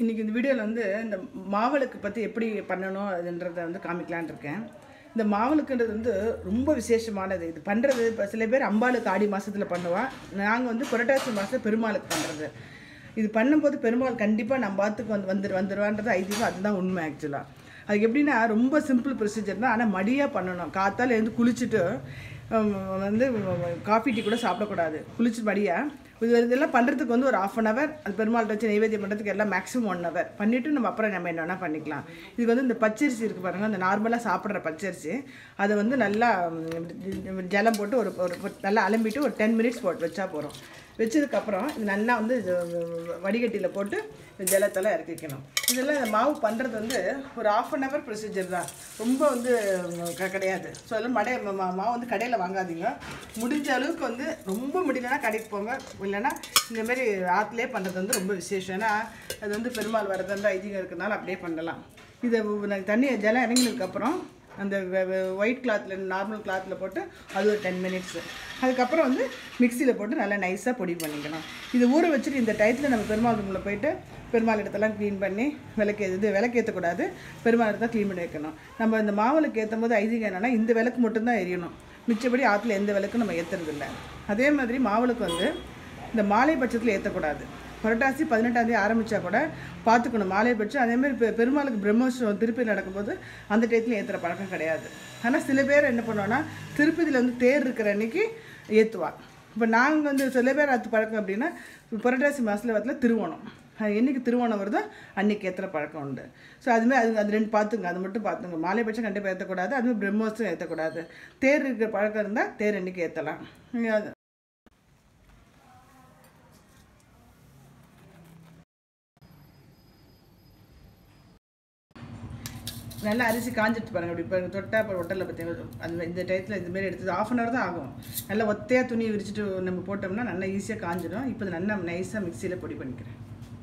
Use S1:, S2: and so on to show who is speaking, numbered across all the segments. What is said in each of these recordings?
S1: இன்றைக்கி இந்த வீடியோவில் வந்து இந்த மாவளுக்கு பற்றி எப்படி பண்ணணும் அதுன்றதை வந்து காமிக்கலான்னு இருக்கேன் இந்த மாவளுக்குன்றது வந்து ரொம்ப விசேஷமானது இது பண்ணுறது இப்போ சில பேர் அம்பாளுக்கு ஆடி மாதத்தில் பண்ணுவா நாங்கள் வந்து புரட்டாசி மாதம் பெருமாளுக்கு பண்ணுறது இது பண்ணும்போது பெருமாள் கண்டிப்பாக நம்ம பாத்துக்கு வந்து வந்துரு வந்துடுவான்றது ஐதீகம் அதுதான் உண்மை ஆக்சுவலாக அதுக்கு எப்படின்னா ரொம்ப சிம்பிள் ப்ரொசீஜர் தான் ஆனால் மடியாக பண்ணணும் காத்தால எழுந்து குளிச்சுட்டு ஹம், வந்து காஃபி டீ கூட சாப்பிடக்கூடாது குளிச்சு மடியாக இது இதெல்லாம் பண்ணுறதுக்கு வந்து ஒரு ஆஃப் அன் ஹவர் அது பெருமாள்கிட்ட வச்சு நைவேத்தியம் பண்ணுறதுக்கு எல்லாம் மேக்ஸிமம் ஒன் ஹவர் பண்ணிவிட்டு நம்ம அப்புறம் நம்ம என்ன வேணால் பண்ணிக்கலாம் இதுக்கு வந்து இந்த பச்சரிசி இருக்குது பாருங்கள் அந்த நார்மலாக சாப்பிட்ற பச்சரிசி அதை வந்து நல்லா ம், ஜலம் போட்டு ஒரு ஒரு ஒரு நல்லா அலம்பிட்டு ஒரு டென் மினிட்ஸ் போட்டு வச்சா போகிறோம் வச்சதுக்கப்புறம் இது நல்லா வந்து இது வடிகட்டியில் போட்டு இந்த ஜலத்தெல்லாம் இறக்கி வைக்கணும் இதெல்லாம் இந்த மாவு பண்ணுறது வந்து ஒரு ஆஃப் அன் ஹவர் ப்ரொசீஜர் தான் ரொம்ப வந்து க- கிடையாது ஸோ அதெல்லாம் மடை மா- மா- மாவு வந்து கடையில் வாங்காதீங்க முடிஞ்ச அளவுக்கு வந்து ரொம்ப முடியலன்னா கடைக்கு போங்க இல்லைன்னா இந்த மாதிரி ஆற்றுலேயே பண்ணுறது வந்து ரொம்ப விசேஷம் ஏன்னா அது வந்து பெருமாள் வரதுன்ற ஐதீகம் இருக்கிறதுனால அப்படியே பண்ணலாம் இதை நான் தண்ணி ஜலம் இறங்கினதுக்கப்புறம் அந்த ஒயிட் கிளாத்தில் நார்மல் கிளாத்தில் போட்டு அது ஒரு டென் மினிட்ஸு அதுக்கப்புறம் வந்து மிக்சியில் போட்டு நல்லா நைஸாக பொடி பண்ணிக்கணும் இது ஊற வச்சுட்டு இந்த டயத்தில் நம்ம பெருமாள் ரூமில் போயிட்டு பெருமாள் இடத்தெல்லாம் க்ளீன் பண்ணி விளக்கு இது விளக்கு ஏற்றக்கூடாது பெருமாள் இடத்த க்ளீன் பண்ணி வைக்கணும் நம்ம இந்த மாவிளக்கு ஏற்றும் போது ஐதீகம் என்னென்னா இந்த விளக்கு மட்டும்தான் எரியணும் மிச்சப்படி ஆற்றுல எந்த விளக்கும் நம்ம ஏற்றுறதில்ல அதே மாதிரி மாவிளக்கு வந்து இந்த மாலை பட்சத்தில் ஏற்றக்கூடாது புரட்டாசி பதினெட்டாம் தேதி ஆரம்பித்தா கூட பார்த்துக்கணும் மாலை பட்சம் அதேமாதிரி பெ பெருமாளுக்கு பிரம்மோற்சவம் திருப்பதி நடக்கும்போது அந்த டயத்தில் ஏற்றுற பழக்கம் கிடையாது ஆனால் சில பேர் என்ன பண்ணுவோன்னா திருப்பதியில் வந்து தேர் இருக்கிற அன்னைக்கு ஏற்றுவா இப்போ நாங்கள் வந்து சில பேர் அது பழக்கம் அப்படின்னா புரட்டாசி மாதத்தில் வரத்துல திருவோணம் அது என்னைக்கு திருவோணம் வருதோ அன்னைக்கு ஏற்றுற பழக்கம் உண்டு ஸோ அதுமாதிரி அது அது ரெண்டு பார்த்துங்க அது மட்டும் பார்த்துங்க மாலை பட்சம் கண்டிப்பாக ஏற்றக்கூடாது அதுமாதிரி பிரம்மோற்சவம் ஏற்றக்கூடாது தேர் இருக்கிற பழக்கம் இருந்தால் தேர் அன்னைக்கு ஏற்றலாம் நல்லா அரிசி காஞ்சிட்டு பாருங்க இப்படி பாருங்க தொட்டா இப்போ ஒட்டலில் பார்த்தீங்கன்னா அந்த இந்த டயத்தில் இந்த மாதிரி எடுத்தது ஆஃப் அன் ஹவர் தான் ஆகும் நல்லா ஒத்தையாக துணி விரிச்சிட்டு நம்ம போட்டோம்னா நல்லா ஈஸியாக காஞ்சிடும் இப்போ இது நல்லா நைஸாக மிக்சியில் பொடி பண்ணிக்கிறேன்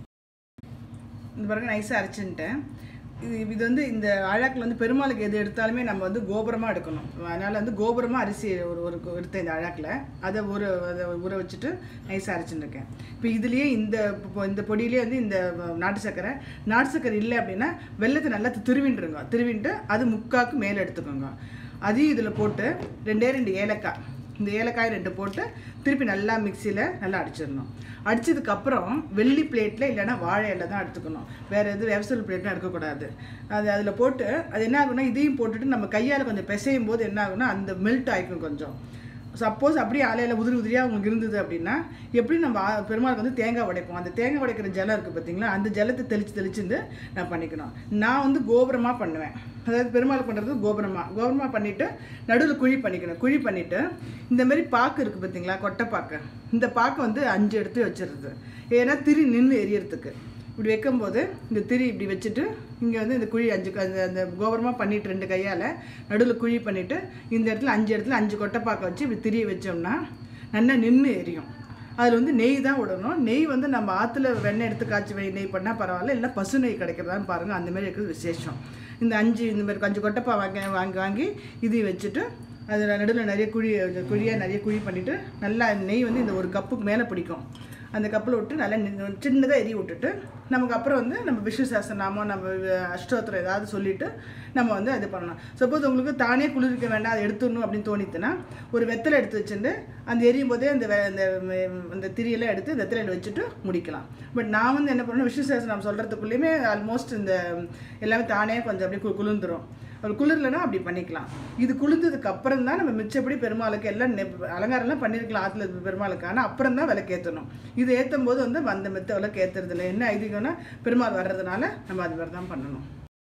S1: இந்த பாருங்க நைஸாக அரைச்சுன்ட்டேன் இது இது வந்து இந்த அழாக்கில் வந்து பெருமாளுக்கு எது எடுத்தாலுமே நம்ம வந்து கோபுரமாக எடுக்கணும் அதனால் வந்து கோபுரமாக அரிசி ஒரு ஒரு கு- எடுத்தேன் இந்த அழாக்கில் அதை ஊற அதை ஊற வச்சுட்டு நைஸாக அரைச்சுருக்கேன் இப்போ இதுலேயே இந்த இப்போ இந்த பொடியிலே வந்து இந்த நாட்டு சர்க்கரை நாட்டு சர்க்கரை இல்லை அப்படின்னா வெள்ளத்தை நல்லா திருவின்றுங்க திருவின்ட்டு அது முக்காக்கு மேலே எடுத்துக்கோங்க அதையும் இதில் போட்டு ரெண்டே ரெண்டு ஏலக்காய் இந்த ஏலக்காய் ரெண்டு போட்டு திருப்பி நல்லா மிக்சியில் நல்லா அடிச்சிடணும் அடிச்சதுக்கப்புறம் வெள்ளி பிளேட்டில் இல்லைன்னா வாழை இலை தான் எடுத்துக்கணும் வேறு எதுவும் வெவசல் பிளேட்லாம் எடுக்கக்கூடாது அது அதில் போட்டு அது என்ன ஆகும்னா இதையும் போட்டுட்டு நம்ம கையால் கொஞ்சம் பிசையும் போது என்ன ஆகும்னா அந்த மெல்ட் ஆகிக்கும் கொஞ்சம் சப்போஸ் அப்படியே ஆலையில் உதிரி உதிரியாக உங்களுக்கு இருந்தது அப்படின்னா எப்படி நம்ம ஆ- பெருமாளுக்கு வந்து தேங்காய் உடைப்போம் அந்த தேங்காய் உடைக்கிற ஜலம் இருக்குது பார்த்தீங்களா அந்த ஜலத்தை தெளித்து தெளிச்சுருந்து நான் பண்ணிக்கணும் நான் வந்து கோபுரமாக பண்ணுவேன் அதாவது பெருமாள் பண்ணுறது கோபுரமாக கோபுரமாக பண்ணிவிட்டு நடுவில் குழி பண்ணிக்கணும் குழி பண்ணிவிட்டு இந்த மாதிரி பாக்கு இருக்குது பார்த்தீங்களா கொட்டை பாக்கு இந்த பாக்கு வந்து அஞ்சு எடுத்து வச்சிடுறது ஏன்னா திரி நின்று எரியறதுக்கு இப்படி வைக்கும்போது இந்த திரி இப்படி வச்சுட்டு இங்கே வந்து இந்த குழி அஞ்சு க- அந்த அந்த கோபுரமாக பண்ணிட்டு ரெண்டு கையால் நடுவில் குழி பண்ணிவிட்டு இந்த இடத்துல அஞ்சு இடத்துல அஞ்சு கொட்டைப்பாக்க வச்சு இப்படி திரி வச்சோம்னா நல்லா நின்று எரியும் அதில் வந்து நெய் தான் விடணும் நெய் வந்து நம்ம ஆற்றுல வெண்ணெய் எடுத்து காய்ச்சி வை நெய் பண்ணால் பரவாயில்ல இல்லை பசு நெய் கிடைக்கிறதான்னு பாருங்கள் அந்த மாதிரி இருக்கிறது விசேஷம் இந்த அஞ்சு இந்த மாதிரி அஞ்சு கொட்டைப்பா வாங்கி வாங்கி வாங்கி இதையும் வச்சுட்டு அதில் நடுவில் நிறைய குழி குழியாக நிறைய குழி பண்ணிவிட்டு நல்லா நெய் வந்து இந்த ஒரு கப்புக்கு மேலே பிடிக்கும் அந்த கப்பில் விட்டு நல்லா சின்னதாக எரி விட்டுட்டு நமக்கு அப்புறம் வந்து நம்ம விஷ்ணு சாஸ்திரநாமம் நம்ம அஷ்டோத்திரம் ஏதாவது சொல்லிட்டு நம்ம வந்து இது பண்ணலாம் சப்போஸ் உங்களுக்கு தானே குளிர்க்க வேண்டாம் அதை எடுத்துடணும் அப்படின்னு தோணித்துன்னா ஒரு வெத்தலை எடுத்து வச்சுட்டு அந்த எரியும் போதே அந்த வெ- அந்த ம், அந்த திரியெல்லாம் எடுத்து வெத்தலையில் வச்சுட்டு முடிக்கலாம் பட் நான் வந்து என்ன பண்ணணும் விஷ்ணு சாஸ்திரம் சொல்கிறதுக்குள்ளேயுமே ஆல்மோஸ்ட் இந்த எல்லாமே தானே கொஞ்சம் அப்படியே கு- குளிர்ந்துரும் அது குளிர்லனா அப்படி பண்ணிக்கலாம் இது குளிர்ந்ததுக்கு அப்புறம் தான் நம்ம மிச்சப்படி பெருமாளுக்கு எல்லாம் நெ- அலங்காரம்லாம் பண்ணியிருக்கலாம் ஆற்றுல பெருமாளுக்கு ஆனால் அப்புறம் தான் விளக்கு ஏற்றணும் இது ஏற்றும் போது வந்து அந்த மெத்த விளக்கு ஏற்றுறது இல்லை என்ன ஐதீகம்னா பெருமாள் வர்றதுனால நம்ம அது மாதிரி தான் பண்ணணும்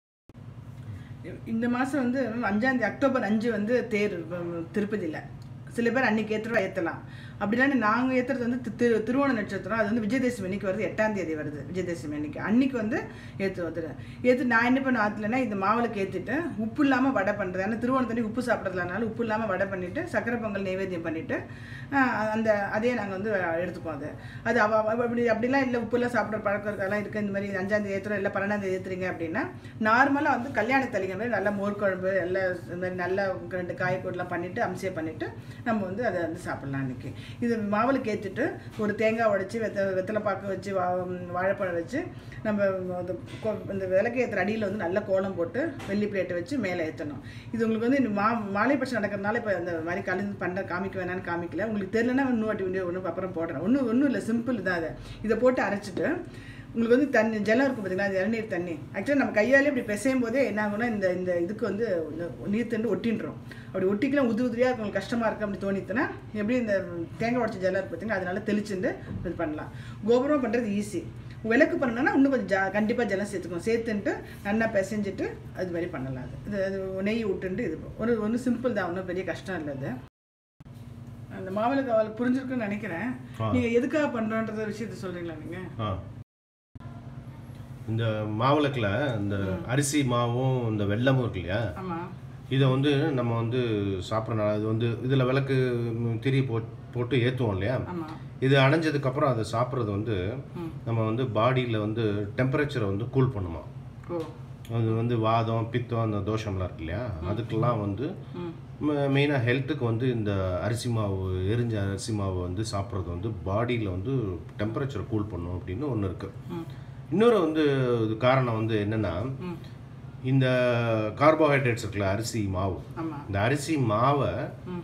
S1: இந்த மாதம் வந்து அஞ்சாந்தேதி அக்டோபர் அஞ்சு வந்து தேர் திருப்பதியில் சில பேர் அன்னைக்கு ஏற்றுவா ஏற்றலாம் அப்படின்னா நாங்கள் ஏற்றுறது வந்து தி- திரு திருவோண நட்சத்திரம் அது வந்து விஜயதசமி அன்னைக்கு வருது எட்டாம் தேதி வருது விஜயதசமி அன்னைக்கு அன்னைக்கு வந்து ஏற்று வந்துடு ஏற்று நான் என்ன பண்ண ஆற்றுலன்னா இந்த மாவுளுக்கு ஏற்றிட்டு உப்பு இல்லாமல் வடை பண்ணுறது ஏன்னா திருவோணத்தண்ணி உப்பு சாப்பிட்றதுனால உப்பு இல்லாமல் வடை பண்ணிவிட்டு சக்கரை பொங்கல் நைவேத்தியம் பண்ணிவிட்டு அந்த அதே நாங்கள் வந்து எடுத்துப்போம் அது அது அவ அவ- அப்படி அப்படிலாம் இல்லை உப்புலாம் சாப்பிட்ற பழக்கம் இருக்கெல்லாம் இருக்குது இந்த மாதிரி அஞ்சாந்தேதி ஏற்றுறோம் இல்லை பன்னெண்டாந்தேதி ஏற்றுறீங்க அப்படின்னா நார்மலாக வந்து கல்யாண தலிங்க மாதிரி நல்லா மோர் குழம்பு எல்லாம் இந்த மாதிரி நல்லா ரெண்டு காய்கறிலாம் பண்ணிவிட்டு அம்சையை பண்ணிவிட்டு நம்ம வந்து அதை வந்து சாப்பிட்லாம் அன்றைக்கி இது மாவில் ஏற்றிட்டு ஒரு தேங்காய் உடைச்சி வெத்த வெத்தலை பாக்கு வச்சு வா வாழைப்பழம் வச்சு நம்ம அது கொ- இந்த விளக்கு ஏற்றுற அடியில் வந்து நல்ல கோலம் போட்டு வெள்ளி பிளேட்டை வச்சு மேலே ஏற்றணும் இது உங்களுக்கு வந்து இந்த மா மாலை பட்சம் நடக்கிறதுனால இப்போ அந்த மாதிரி கலந்து பண்ண காமிக்க வேணாம்னு காமிக்கல உங்களுக்கு தெரியலன்னா இன்னும் வாட்டி வீடியோ ஒன்று அப்புறம் போடுறேன் ஒன்றும் ஒன்றும் இல்லை சிம்பிள் தான் அதை இதை போட்டு அரைச்சிட்டு உங்களுக்கு வந்து தண்ணி ஜலம் இருக்கும் பார்த்தீங்களா அந்த இளநீர் தண்ணி ஆக்சுவலாக நம்ம கையாலே இப்படி பிசையும் போதே என்ன ஆகும்னா இந்த இந்த இதுக்கு வந்து இந்த நீர் தண்டு ஒட்டின்றோம் அப்படி ஒட்டிக்கலாம் உது உதிரியாக உங்களுக்கு கஷ்டமாக இருக்குது அப்படி தோணித்துனா எப்படி இந்த தேங்காய் உடச்ச ஜலம் இருக்கு பார்த்தீங்கன்னா அதனால தெளிச்சுட்டு இது பண்ணலாம் கோபுரம் பண்ணுறது ஈஸி விளக்கு பண்ணணும்னா இன்னும் கொஞ்சம் ஜா கண்டிப்பாக ஜலம் சேர்த்துக்கணும் சேர்த்துன்ட்டு நல்லா பிசைஞ்சிட்டு அது மாதிரி பண்ணலாம் அது இது அது நெய் விட்டுன்ட்டு இது ஒரு ஒன்றும் சிம்பிள் தான் ஒன்றும் பெரிய கஷ்டம் இல்லை அது அந்த மாவிளக்கு அவளுக்கு புரிஞ்சிருக்குன்னு நினைக்கிறேன்
S2: ஆ.
S1: நீங்கள் எதுக்காக பண்ணுறோன்றத விஷயத்த சொல்கிறீங்களா நீங்கள்
S2: ஆ இந்த மாவிளக்கில் இந்த அரிசி மாவும் இந்த வெல்லமும் இருக்கு இல்லையா
S1: ஆமாம்
S2: இதை வந்து நம்ம வந்து சாப்பிட்றனால இது வந்து இதில் விளக்கு ம், திரி போ போட்டு ஏற்றுவோம் இல்லையா
S1: ஆமாம்
S2: இது அடைஞ்சதுக்கப்புறம் அதை சாப்பிட்றது வந்து
S1: ம்.
S2: நம்ம வந்து பாடியில் வந்து டெம்பரேச்சரை வந்து கூல் பண்ணுமா
S1: ஓ
S2: அது வந்து வாதம் பித்தம் அந்த தோஷம்லாம் இருக்கு இல்லையா அதுக்கெல்லாம் வந்து
S1: ம்
S2: மெயினாக ஹெல்த்துக்கு வந்து இந்த அரிசி மாவு எரிஞ்ச அரிசி மாவு வந்து சாப்பிட்றது வந்து பாடியில் வந்து டெம்பரேச்சரை கூல் பண்ணும் அப்படின்னு ஒன்று இருக்குது
S1: ம்
S2: இன்னொரு வந்து இது காரணம் வந்து என்னென்னா
S1: ம்
S2: இந்த கார்போஹைட்ரேட்ஸ் இருக்குல்ல அரிசி மாவு
S1: ஆமாம்
S2: இந்த அரிசி மாவை
S1: ம்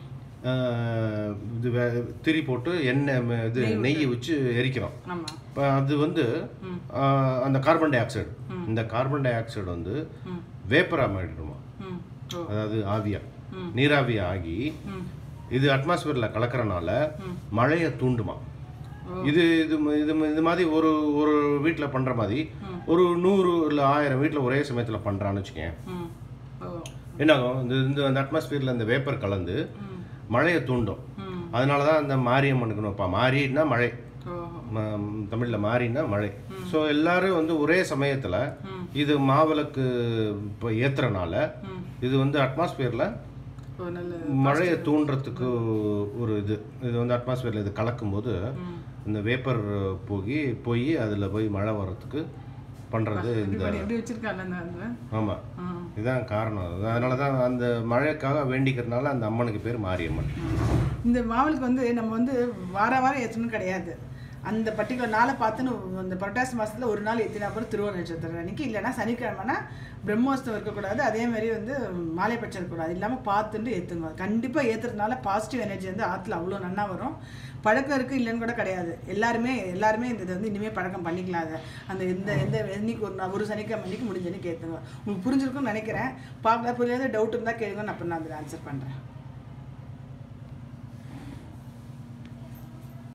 S2: ஆஹ், இது வே- திரி போட்டு எண்ணெய் ம- இது நெய்யை வச்சு எரிக்கிறோம்
S1: ஆமாம்
S2: இப்போ அது வந்து
S1: ம்.
S2: ஆஹ், அந்த கார்பன் டை ஆக்சைடு இந்த கார்பன் டை ஆக்சைடு வந்து
S1: ம்
S2: வேப்பரா மாறிடுமா
S1: ம் ஓ
S2: அதாவது ஆவியா
S1: ம்.
S2: நீராவியா ஆகி
S1: ம்
S2: இது அட்மாஸ்பியரில் கலக்கறனால
S1: ம்.
S2: மழையை தூண்டுமா
S1: ஓ.
S2: இது இது ம- இது ம- இது மாதிரி ஒரு ஒரு வீட்டில் பண்ணுற மாதிரி
S1: ம்.
S2: ஒரு நூறு இல்லை ஆயிரம் வீட்டில் ஒரே சமயத்தில் பண்ணுறான்னு வச்சுக்கேன்
S1: ம் ஓ
S2: என்னாகும் இந்த இந்த அந்த அட்மாஸ்பியரில் இந்த வேப்பர் கலந்து
S1: ம்
S2: மழையை தூண்டும்
S1: ம்
S2: அதனால தான் அந்த மாரியம்மனுக்கு வைப்பா மாரின்னா மழை
S1: ஓ
S2: தமிழில் மாரின்னா மழை ஸோ எல்லாரும் வந்து ஒரே சமயத்தில்
S1: ம்.
S2: இது மாவிளக்கு இப்போ ஏற்றுறனால
S1: ம்
S2: இது வந்து அட்மாஸ்பியரில்
S1: ஓ நல்ல
S2: மழையை தூண்டுறதுக்கு ஒரு இது இது வந்து அட்மாஸ்பியரில் இது கலக்கும்போது
S1: ம்
S2: இந்த வேப்பர் போய் போய் அதில் போய் மழை வர்றதுக்கு பண்ணுறது இந்த
S1: இப்படி எப்படி வச்சிருக்காங்க அந்த அந்த
S2: ஆமாம்
S1: ம்
S2: இதுதான் காரணம் அதனால தான் அந்த மழைக்காக வேண்டிக்கிறதுனால அந்த அம்மனுக்கு பேர் மாரியம்மன்
S1: இந்த மாவுளுக்கு வந்து நம்ம வந்து வார வாரம் ஏற்றணும் கிடையாது அந்த பர்டிகுலர் நாளை பார்த்துன்னு அந்த புரட்டாசி மாசத்துல ஒரு நாள் ஏற்றினா அப்புறம் திருவோண நட்சத்திரம் அன்னைக்கு இல்லைன்னா சனிக்கிழமைனா பிரம்மோத்சவம் இருக்கக்கூடாது அதே மாதிரி வந்து மாலை பட்சம் இருக்கக்கூடாது இல்லாமல் பார்த்துட்டு ஏற்றுங்க கண்டிப்பாக ஏற்றுறதுனால பாசிட்டிவ் எனர்ஜி வந்து ஆற்றுல அவ்வளோ நன்னா வரும் பழக்கம் இருக்குது இல்லைன்னு கூட கிடையாது எல்லாருமே எல்லாருமே இந்த இதை வந்து இனிமேல் பழக்கம் பண்ணிக்கலாம் அதை அந்த எந்த எந்த என்னைக்கு ஒரு நாள் ஒரு சனிக்கிழமை அன்னைக்கு முடிஞ்ச அன்னைக்கு ஏற்றுங்க உங்களுக்கு புரிஞ்சிருக்கும்னு நினைக்கிறேன் பார்க்கல புரியாத டவுட் இருந்தால் கேளுங்க நான் அப்புறம் நான் அதில் ஆன்சர் பண்ணுறேன்